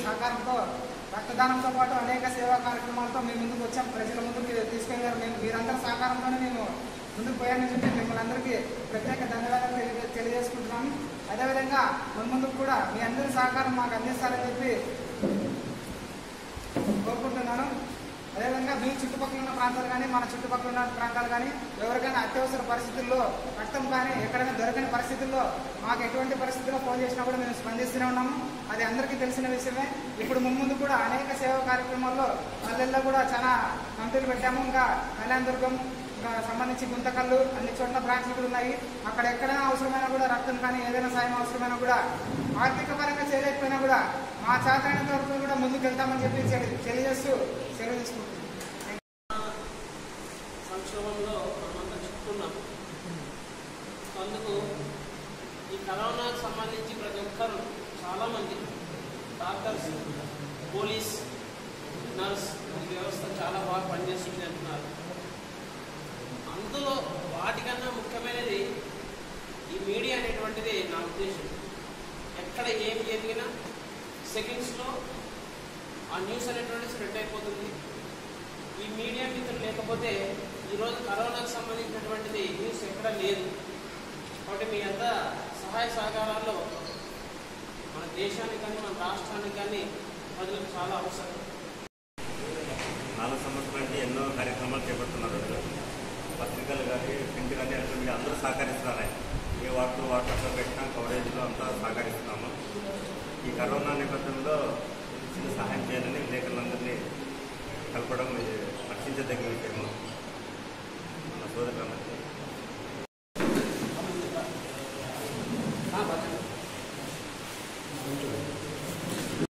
సహకారంతో రక్తదానంతో పాటు అనేక సేవా కార్యక్రమాలతో మేము ముందుకు వచ్చాం ప్రజల ముందుకు తీసుకెళ్లారు మేము మీరందరి సహకారంతోనే మేము ముందుకు పోయామని చెప్పి మిమ్మల్ని అందరికీ ప్రత్యేక ధన్యవాదాలు తెలియ తెలియజేసుకుంటున్నాం అదేవిధంగా ముందుకు కూడా మీ అందరి సహకారం మాకు అందిస్తారని చెప్పి కోరుకుంటున్నాను అదేవిధంగా మీ చుట్టుపక్కల ఉన్న ప్రాంతాలు కానీ మన చుట్టుపక్కల ఉన్న ప్రాంతాలు కానీ ఎవరికైనా అత్యవసర పరిస్థితుల్లో రక్తం కానీ ఎక్కడైనా దొరకని పరిస్థితుల్లో మాకు ఎటువంటి పరిస్థితుల్లో ఫోన్ చేసినా కూడా మేము స్పందిస్తూనే ఉన్నాము అది అందరికీ తెలిసిన విషయమే ఇప్పుడు ముందు కూడా అనేక సేవా కార్యక్రమాల్లో పల్లెల్లో కూడా చాలా కమిటీలు పెట్టాము ఇంకా కళ్యాణ దుర్గం ఇంకా సంబంధించి గుంతకల్లు అన్ని చోట్ల బ్రాంచ్లు కూడా ఉన్నాయి అక్కడ ఎక్కడైనా అవసరమైనా కూడా రక్తం కానీ ఏదైనా సాయం అవసరమైనా కూడా ఆర్థిక పరంగా చేయలేకపోయినా కూడా మా చేతైనంత వరకు కూడా ముందుకు వెళ్తామని చెప్పి తెలి- తెలియజేస్తూ సెలవు తీసుకుంటున్నాం సంక్షోభంలో మనమంతా చిక్కున్నాం అందుకు ఈ కరోనాకు సంబంధించి ప్రతి ఒక్కరు చాలామంది డాక్టర్స్ పోలీస్ నర్స్ ఈ వ్యవస్థ చాలా బాగా పనిచేస్తుంది అంటున్నారు అందులో వాటికన్నా ముఖ్యమైనది ఈ మీడియా అనేటువంటిది నా ఉద్దేశం ఎక్కడ ఏం జరిగినా సెకండ్స్లో ఆ న్యూస్ అనేటువంటిది స్ప్రెడ్ అయిపోతుంది ఈ మీడియా మిత్రులు లేకపోతే ఈరోజు కరోనాకు సంబంధించినటువంటిది న్యూస్ ఎక్కడ లేదు కాబట్టి మీ అంత సహాయ సహకారాల్లో మన దేశానికి కానీ మన రాష్ట్రానికి కానీ ప్రజలకు చాలా అవసరం నాలుగు సంవత్సరాల నుంచి ఎన్నో కార్యక్రమాలు చేపడుతున్నారు వీళ్ళు. పత్రికలు కానీ ప్రింట్ కానీ ఎలక్ట్రానిక్ మీడియా అందరూ సహకరిస్తున్నారు ఆయన. ఏ వార్తలు వాట్సాప్లో పెట్టినా కవరేజ్లో అంతా సహకరిస్తున్నాము ఈ కరోనా నేపథ్యంలో చిన్న సహాయం చేయాలని విలేకరులందరినీ కలపడం ఇది హర్షించదగిన విషయము